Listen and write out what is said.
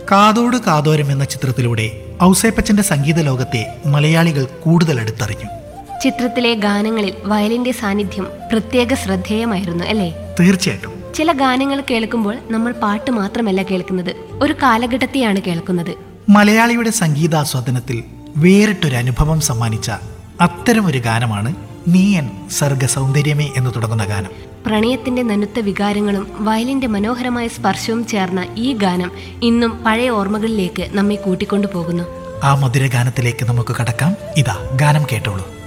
കാതോട് കാതോരം എന്ന ചിത്രത്തിലൂടെ ഔസേപ്പച്ചന്റെ സംഗീത ലോകത്തെ മലയാളികൾ കൂടുതൽ അടുത്തറിഞ്ഞു ചിത്രത്തിലെ ഗാനങ്ങളിൽ വയലിന്റെ സാന്നിധ്യം പ്രത്യേക ശ്രദ്ധേയമായിരുന്നു അല്ലേ തീർച്ചയായിട്ടും ചില ഗാനങ്ങൾ കേൾക്കുമ്പോൾ നമ്മൾ പാട്ട് മാത്രമല്ല കേൾക്കുന്നത് ഒരു കാലഘട്ടത്തെയാണ് കേൾക്കുന്നത് മലയാളിയുടെ സംഗീതാസ്വാദനത്തിൽ വേറിട്ടൊരു അനുഭവം സമ്മാനിച്ച അത്തരമൊരു ഗാനമാണ് നീയൻ സർഗ സൗന്ദര്യമേ എന്ന് തുടങ്ങുന്ന ഗാനം പ്രണയത്തിന്റെ നനുത്ത വികാരങ്ങളും വയലിന്റെ മനോഹരമായ സ്പർശവും ചേർന്ന ഈ ഗാനം ഇന്നും പഴയ ഓർമ്മകളിലേക്ക് നമ്മെ കൂട്ടിക്കൊണ്ടു പോകുന്നു ആ മധുര ഗാനത്തിലേക്ക് നമുക്ക് കടക്കാം ഇതാ ഗാനം കേട്ടോളൂ